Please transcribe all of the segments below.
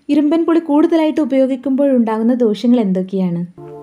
ഇരുമ്പൻ പുളി കൂടുതലായിട്ട് ഉപയോഗിക്കുമ്പോഴുണ്ടാകുന്ന ദോഷങ്ങൾ എന്തൊക്കെയാണ്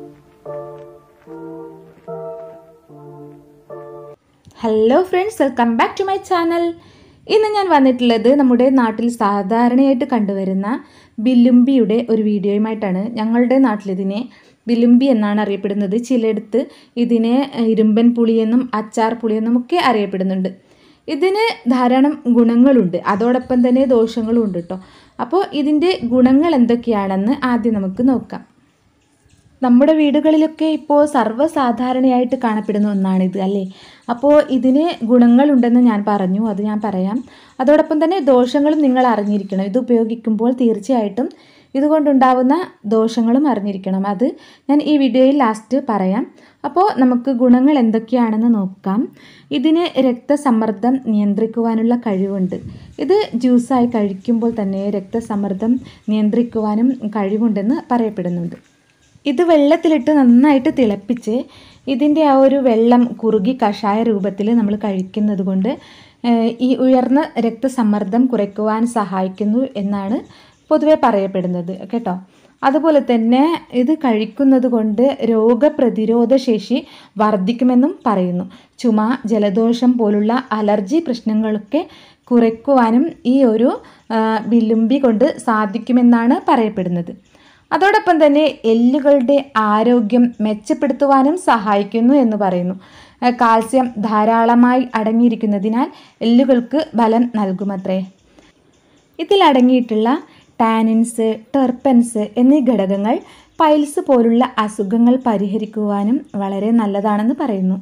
hello friends welcome back to my channel ഇന്ന് ഞാൻ വന്നിട്ടുള്ളത് നമ്മുടെ നാട്ടിൽ സാധാരണയായിട്ട് കണ്ടുവരുന്ന ബില്ലുംബിയുടെ ഒരു വീഡിയോയുമായിട്ടാണ് ഞങ്ങളുടെ നാട്ടിലിതിനെ ബിലുംബി എന്നാണ് അറിയപ്പെടുന്നത് ചിലയിടത്ത് ഇതിനെ ഇരുമ്പൻ പുളിയെന്നും അച്ചാർ പുളിയെന്നും ഒക്കെ അറിയപ്പെടുന്നുണ്ട് ഇതിന് ധാരാളം ഗുണങ്ങളുണ്ട് അതോടൊപ്പം തന്നെ ദോഷങ്ങളും ഉണ്ട് കേട്ടോ അപ്പോൾ ഇതിൻ്റെ ഗുണങ്ങൾ എന്തൊക്കെയാണെന്ന് ആദ്യം നമുക്ക് നോക്കാം നമ്മുടെ വീടുകളിലൊക്കെ ഇപ്പോൾ സർവ്വസാധാരണയായിട്ട് കാണപ്പെടുന്ന ഒന്നാണിത് അല്ലേ അപ്പോൾ ഇതിന് ഗുണങ്ങളുണ്ടെന്ന് ഞാൻ പറഞ്ഞു അത് ഞാൻ പറയാം അതോടൊപ്പം തന്നെ ദോഷങ്ങളും നിങ്ങൾ അറിഞ്ഞിരിക്കണം ഇത് ഉപയോഗിക്കുമ്പോൾ തീർച്ചയായിട്ടും ഇതുകൊണ്ടുണ്ടാവുന്ന ദോഷങ്ങളും അറിഞ്ഞിരിക്കണം അത് ഞാൻ ഈ വീഡിയോയിൽ ലാസ്റ്റ് പറയാം അപ്പോൾ നമുക്ക് ഗുണങ്ങൾ എന്തൊക്കെയാണെന്ന് നോക്കാം ഇതിന് രക്തസമ്മർദ്ദം നിയന്ത്രിക്കുവാനുള്ള കഴിവുണ്ട് ഇത് ജ്യൂസായി കഴിക്കുമ്പോൾ തന്നെ രക്തസമ്മർദ്ദം നിയന്ത്രിക്കുവാനും കഴിവുണ്ടെന്ന് പറയപ്പെടുന്നുണ്ട് ഇത് വെള്ളത്തിലിട്ട് നന്നായിട്ട് തിളപ്പിച്ച് ഇതിൻ്റെ ആ ഒരു വെള്ളം കുറുകി കഷായ രൂപത്തിൽ നമ്മൾ കഴിക്കുന്നത് കൊണ്ട് ഈ ഉയർന്ന രക്തസമ്മർദ്ദം കുറയ്ക്കുവാൻ സഹായിക്കുന്നു എന്നാണ് പൊതുവെ പറയപ്പെടുന്നത് കേട്ടോ അതുപോലെ തന്നെ ഇത് കഴിക്കുന്നത് കൊണ്ട് രോഗപ്രതിരോധ ശേഷി വർദ്ധിക്കുമെന്നും പറയുന്നു ചുമ ജലദോഷം പോലുള്ള അലർജി പ്രശ്നങ്ങളൊക്കെ കുറയ്ക്കുവാനും ഈ ഒരു വിലുമ്പി കൊണ്ട് സാധിക്കുമെന്നാണ് പറയപ്പെടുന്നത് അതോടൊപ്പം തന്നെ എല്ലുകളുടെ ആരോഗ്യം മെച്ചപ്പെടുത്തുവാനും സഹായിക്കുന്നു എന്ന് പറയുന്നു കാൽസ്യം ധാരാളമായി അടങ്ങിയിരിക്കുന്നതിനാൽ എല്ലുകൾക്ക് ബലം നൽകുമത്രേ ഇതിലടങ്ങിയിട്ടുള്ള ടാനിൻസ് ടെർപ്പൻസ് എന്നീ ഘടകങ്ങൾ പൈൽസ് പോലുള്ള അസുഖങ്ങൾ പരിഹരിക്കുവാനും വളരെ നല്ലതാണെന്ന് പറയുന്നു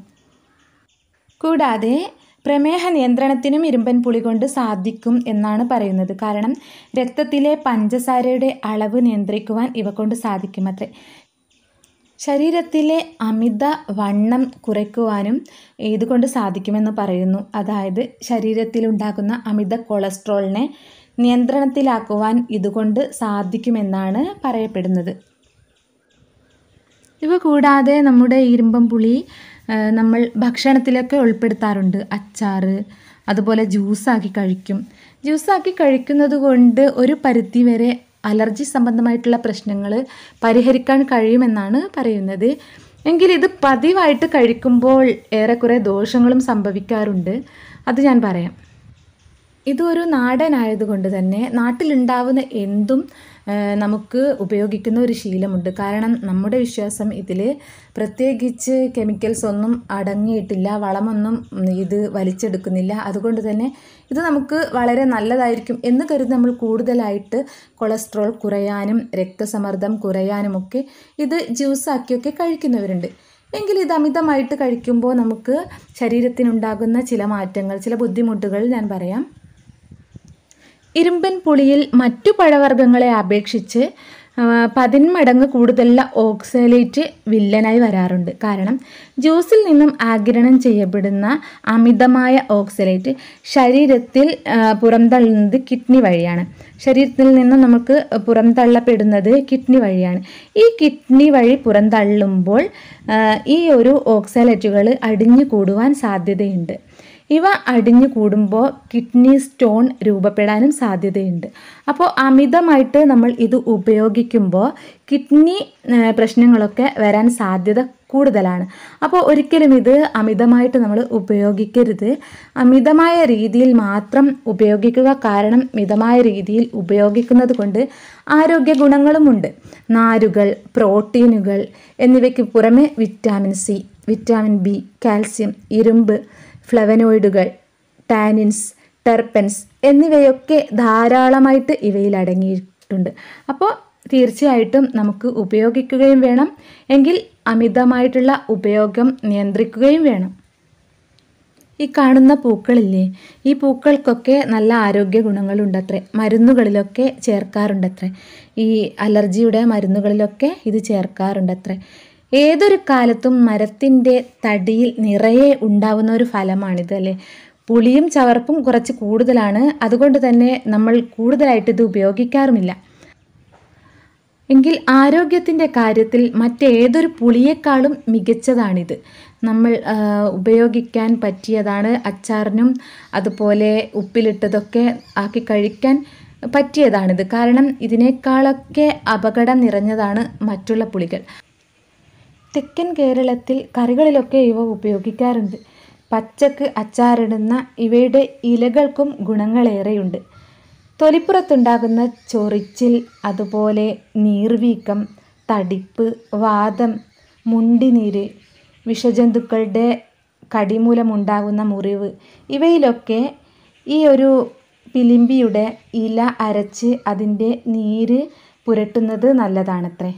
കൂടാതെ പ്രമേഹ നിയന്ത്രണത്തിനും ഇരുമ്പൻ പുളി കൊണ്ട് സാധിക്കും എന്നാണ് പറയുന്നത് കാരണം രക്തത്തിലെ പഞ്ചസാരയുടെ അളവ് നിയന്ത്രിക്കുവാൻ ഇവ കൊണ്ട് സാധിക്കുമത്രേ ശരീരത്തിലെ അമിത വണ്ണം കുറയ്ക്കുവാനും ഇതുകൊണ്ട് സാധിക്കുമെന്ന് പറയുന്നു അതായത് ശരീരത്തിലുണ്ടാകുന്ന അമിത കൊളസ്ട്രോളിനെ നിയന്ത്രണത്തിലാക്കുവാൻ ഇതുകൊണ്ട് സാധിക്കുമെന്നാണ് പറയപ്പെടുന്നത് ഇവ കൂടാതെ നമ്മുടെ ഇരുമ്പം പുളി നമ്മൾ ഭക്ഷണത്തിലൊക്കെ ഉൾപ്പെടുത്താറുണ്ട് അച്ചാർ അതുപോലെ ജ്യൂസാക്കി കഴിക്കും ജ്യൂസാക്കി കഴിക്കുന്നത് കൊണ്ട് ഒരു പരിധി വരെ അലർജി സംബന്ധമായിട്ടുള്ള പ്രശ്നങ്ങൾ പരിഹരിക്കാൻ കഴിയുമെന്നാണ് പറയുന്നത് എങ്കിൽ ഇത് പതിവായിട്ട് കഴിക്കുമ്പോൾ ഏറെക്കുറെ ദോഷങ്ങളും സംഭവിക്കാറുണ്ട് അത് ഞാൻ പറയാം ഇതൊരു നാടനായതുകൊണ്ട് തന്നെ നാട്ടിലുണ്ടാവുന്ന എന്തും നമുക്ക് ഉപയോഗിക്കുന്ന ഒരു ശീലമുണ്ട് കാരണം നമ്മുടെ വിശ്വാസം ഇതിൽ പ്രത്യേകിച്ച് കെമിക്കൽസ് ഒന്നും അടങ്ങിയിട്ടില്ല വളമൊന്നും ഇത് വലിച്ചെടുക്കുന്നില്ല അതുകൊണ്ട് തന്നെ ഇത് നമുക്ക് വളരെ നല്ലതായിരിക്കും എന്ന് കരുതി നമ്മൾ കൂടുതലായിട്ട് കൊളസ്ട്രോൾ കുറയാനും രക്തസമ്മർദ്ദം കുറയാനുമൊക്കെ ഇത് ജ്യൂസാക്കിയൊക്കെ കഴിക്കുന്നവരുണ്ട് എങ്കിൽ ഇത് അമിതമായിട്ട് കഴിക്കുമ്പോൾ നമുക്ക് ശരീരത്തിനുണ്ടാകുന്ന ചില മാറ്റങ്ങൾ ചില ബുദ്ധിമുട്ടുകൾ ഞാൻ പറയാം ഇരുമ്പൻ പുളിയിൽ മറ്റു പഴവർഗ്ഗങ്ങളെ അപേക്ഷിച്ച് പതിന്മടങ്ങ് കൂടുതലുള്ള ഓക്സലേറ്റ് വില്ലനായി വരാറുണ്ട് കാരണം ജ്യൂസിൽ നിന്നും ആഗിരണം ചെയ്യപ്പെടുന്ന അമിതമായ ഓക്സലേറ്റ് ശരീരത്തിൽ പുറന്തള്ളുന്നത് കിഡ്നി വഴിയാണ് ശരീരത്തിൽ നിന്നും നമുക്ക് പുറന്തള്ളപ്പെടുന്നത് കിഡ്നി വഴിയാണ് ഈ കിഡ്നി വഴി പുറന്തള്ളുമ്പോൾ ഈ ഒരു ഓക്സലേറ്റുകൾ അടിഞ്ഞു കൂടുവാൻ സാധ്യതയുണ്ട് ഇവ അടിഞ്ഞു കൂടുമ്പോൾ കിഡ്നി സ്റ്റോൺ രൂപപ്പെടാനും സാധ്യതയുണ്ട് അപ്പോൾ അമിതമായിട്ട് നമ്മൾ ഇത് ഉപയോഗിക്കുമ്പോൾ കിഡ്നി പ്രശ്നങ്ങളൊക്കെ വരാൻ സാധ്യത കൂടുതലാണ് അപ്പോൾ ഒരിക്കലും ഇത് അമിതമായിട്ട് നമ്മൾ ഉപയോഗിക്കരുത് അമിതമായ രീതിയിൽ മാത്രം ഉപയോഗിക്കുക കാരണം മിതമായ രീതിയിൽ ഉപയോഗിക്കുന്നത് കൊണ്ട് ആരോഗ്യ ഗുണങ്ങളുമുണ്ട് നാരുകൾ പ്രോട്ടീനുകൾ എന്നിവയ്ക്ക് പുറമെ vitamin C vitamin B calcium ഇരുമ്പ് ഫ്ലവനോയിഡുകൾ ടാനിൻസ് ടെർപ്പൻസ് എന്നിവയൊക്കെ ധാരാളമായിട്ട് ഇവയിൽ അടങ്ങിയിട്ടുണ്ട് അപ്പോൾ തീർച്ചയായിട്ടും നമുക്ക് ഉപയോഗിക്കുകയും വേണം എങ്കിൽ അമിതമായിട്ടുള്ള ഉപയോഗം നിയന്ത്രിക്കുകയും വേണം ഈ കാണുന്ന പൂക്കളില്ലേ ഈ പൂക്കൾക്കൊക്കെ നല്ല ആരോഗ്യ ഗുണങ്ങളുണ്ടത്രേ മരുന്നുകളിലൊക്കെ ചേർക്കാറുണ്ടത്രേ ഈ അലർജിയുടെ മരുന്നുകളിലൊക്കെ ഇത് ചേർക്കാറുണ്ടത്രേ ഏതൊരു കാലത്തും മരത്തിൻ്റെ തടിയിൽ നിറയെ ഉണ്ടാവുന്ന ഒരു ഫലമാണിത് അല്ലേ പുളിയും ചവർപ്പും കുറച്ച് കൂടുതലാണ് അതുകൊണ്ട് തന്നെ നമ്മൾ കൂടുതലായിട്ട് ഇത് ഉപയോഗിക്കാറുമില്ല എങ്കിൽ ആരോഗ്യത്തിൻ്റെ കാര്യത്തിൽ മറ്റേതൊരു പുളിയേക്കാളും മികച്ചതാണിത് നമ്മൾ ആ, ഉപയോഗിക്കാൻ പറ്റിയതാണ് അച്ചാറിനും അതുപോലെ ഉപ്പിലിട്ടതൊക്കെ ആക്കി കഴിക്കാൻ പറ്റിയതാണിത് കാരണം ഇതിനേക്കാളൊക്കെ അപകടം നിറഞ്ഞതാണ് മറ്റുള്ള പുളികൾ തെക്കൻ കേരളത്തിൽ കറികളിലൊക്കെ ഇവ ഉപയോഗിക്കാറുണ്ട് പച്ചക്ക് അച്ചാറിടുന്ന ഇവയുടെ ഇലകൾക്കും ഗുണങ്ങളേറെയുണ്ട് തൊലിപ്പുറത്തുണ്ടാകുന്ന ചൊറിച്ചിൽ അതുപോലെ നീർവീക്കം തടിപ്പ് വാദം മുണ്ടിനീര് വിഷജന്തുക്കളുടെ കടിമൂലമുണ്ടാകുന്ന മുറിവ് ഇവയിലൊക്കെ ഈ ഒരു പിലിമ്പിയുടെ ഇല അരച്ച് അതിൻ്റെ നീര് പുരട്ടുന്നത് നല്ലതാണത്രേ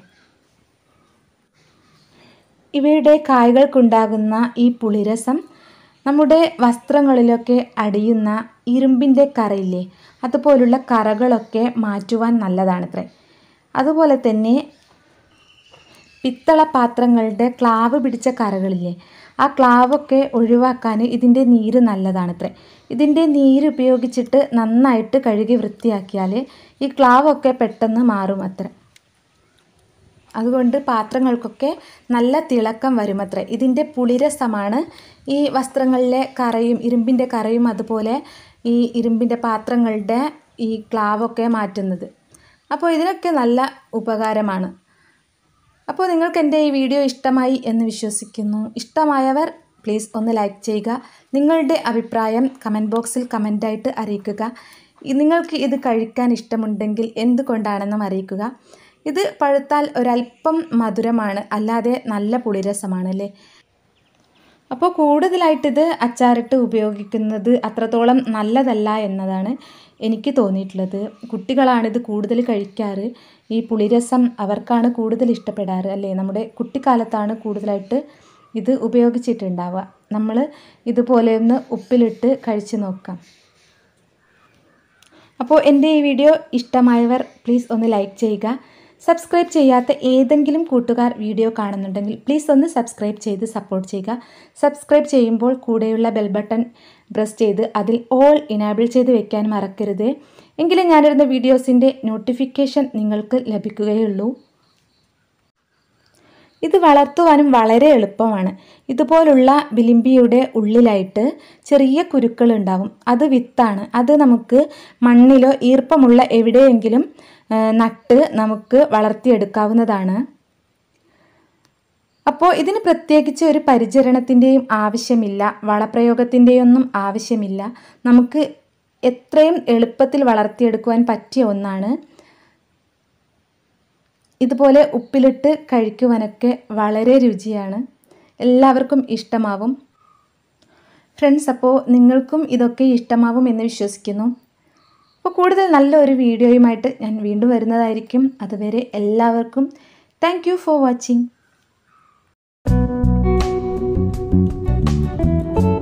ഇവയുടെ കായ്കൾക്കുണ്ടാകുന്ന ഈ പുളിരസം നമ്മുടെ വസ്ത്രങ്ങളിലൊക്കെ അടിയുന്ന ഇരുമ്പിൻ്റെ കറയില്ലേ അതുപോലുള്ള കറകളൊക്കെ മാറ്റുവാൻ നല്ലതാണത്രേ അതുപോലെ തന്നെ പിത്തള പാത്രങ്ങളുടെ ക്ലാവ് പിടിച്ച കറകളില്ലേ ആ ക്ലാവൊക്കെ ഒഴിവാക്കാൻ ഇതിൻ്റെ നീര് നല്ലതാണത്രേ ഇതിൻ്റെ നീര് ഉപയോഗിച്ചിട്ട് നന്നായിട്ട് കഴുകി വൃത്തിയാക്കിയാൽ ഈ ക്ലാവൊക്കെ പെട്ടെന്ന് മാറും അത്ര അതുകൊണ്ട് പാത്രങ്ങൾക്കൊക്കെ നല്ല തിളക്കം വരുമത്രേ ഇതിൻ്റെ പുളിരസമാണ് ഈ വസ്ത്രങ്ങളിലെ കറയും ഇരുമ്പിൻ്റെ കറയും അതുപോലെ ഈ ഇരുമ്പിൻ്റെ പാത്രങ്ങളുടെ ഈ ക്ലാവൊക്കെ മാറ്റുന്നത് അപ്പോൾ ഇതിനൊക്കെ നല്ല ഉപകാരമാണ് അപ്പോൾ നിങ്ങൾക്ക് എൻ്റെ ഈ വീഡിയോ ഇഷ്ടമായി എന്ന് വിശ്വസിക്കുന്നു ഇഷ്ടമായവർ പ്ലീസ് ഒന്ന് ലൈക്ക് ചെയ്യുക നിങ്ങളുടെ അഭിപ്രായം കമൻറ്റ് ബോക്സിൽ കമൻ്റായിട്ട് അറിയിക്കുക ഇ- നിങ്ങൾക്ക് ഇത് കഴിക്കാൻ ഇഷ്ടമുണ്ടെങ്കിൽ എന്തുകൊണ്ടാണെന്നും അറിയിക്കുക ഇത് പഴുത്താൽ ഒരല്പം മധുരമാണ് അല്ലാതെ നല്ല പുളിരസമാണ് അല്ലേ അപ്പോൾ കൂടുതലായിട്ടിത് അച്ചാറിട്ട് ഉപയോഗിക്കുന്നത് അത്രത്തോളം നല്ലതല്ല എന്നതാണ് എനിക്ക് തോന്നിയിട്ടുള്ളത് കുട്ടികളാണിത് കൂടുതൽ കഴിക്കാറ് ഈ പുളിരസം അവർക്കാണ് കൂടുതൽ ഇഷ്ടപ്പെടാറ് അല്ലേ നമ്മുടെ കുട്ടിക്കാലത്താണ് കൂടുതലായിട്ട് ഇത് ഉപയോഗിച്ചിട്ടുണ്ടാവുക നമ്മൾ ഇതുപോലെ ഒന്ന് ഉപ്പിലിട്ട് കഴിച്ച് നോക്കാം അപ്പോൾ എൻ്റെ ഈ വീഡിയോ ഇഷ്ടമായവർ പ്ലീസ് ഒന്ന് ലൈക്ക് ചെയ്യുക സബ്സ്ക്രൈബ് ചെയ്യാത്ത ഏതെങ്കിലും കൂട്ടുകാർ വീഡിയോ കാണുന്നുണ്ടെങ്കിൽ പ്ലീസ് ഒന്ന് സബ്സ്ക്രൈബ് ചെയ്ത് സപ്പോർട്ട് ചെയ്യുക സബ്സ്ക്രൈബ് ചെയ്യുമ്പോൾ കൂടെയുള്ള ബെൽ ബട്ടൺ പ്രസ് ചെയ്ത് അതിൽ ഓൾ ഇനാബിൾ ചെയ്ത് വെക്കാൻ മറക്കരുത് എങ്കിലും ഞാനിടുന്ന വീഡിയോസിൻ്റെ നോട്ടിഫിക്കേഷൻ നിങ്ങൾക്ക് ലഭിക്കുകയുള്ളൂ ഇത് വളർത്തുവാനും വളരെ എളുപ്പമാണ് ഇതുപോലുള്ള ബിലിമ്പിയുടെ ഉള്ളിലായിട്ട് ചെറിയ കുരുക്കൾ ഉണ്ടാവും അത് വിത്താണ് അത് നമുക്ക് മണ്ണിലോ ഈർപ്പമുള്ള എവിടെയെങ്കിലും ആ, നട്ട് നമുക്ക് വളർത്തിയെടുക്കാവുന്നതാണ് അപ്പോൾ ഇതിന് പ്രത്യേകിച്ച് ഒരു പരിചരണത്തിൻ്റെയും ആവശ്യമില്ല വളപ്രയോഗത്തിൻ്റെയൊന്നും ആവശ്യമില്ല നമുക്ക് എത്രയും എളുപ്പത്തിൽ വളർത്തിയെടുക്കുവാൻ പറ്റിയ ഒന്നാണ് ഇതുപോലെ ഉപ്പിലിട്ട് കഴിക്കുവാനൊക്കെ വളരെ രുചിയാണ് എല്ലാവർക്കും ഇഷ്ടമാവും ഫ്രണ്ട്സ് അപ്പോൾ നിങ്ങൾക്കും ഇതൊക്കെ ഇഷ്ടമാവും എന്ന് വിശ്വസിക്കുന്നു അപ്പോൾ കൂടുതൽ നല്ലൊരു വീഡിയോയുമായിട്ട് ഞാൻ വീണ്ടും വരുന്നതായിരിക്കും അതുവരെ എല്ലാവർക്കും താങ്ക് യു ഫോർ വാച്ചിങ്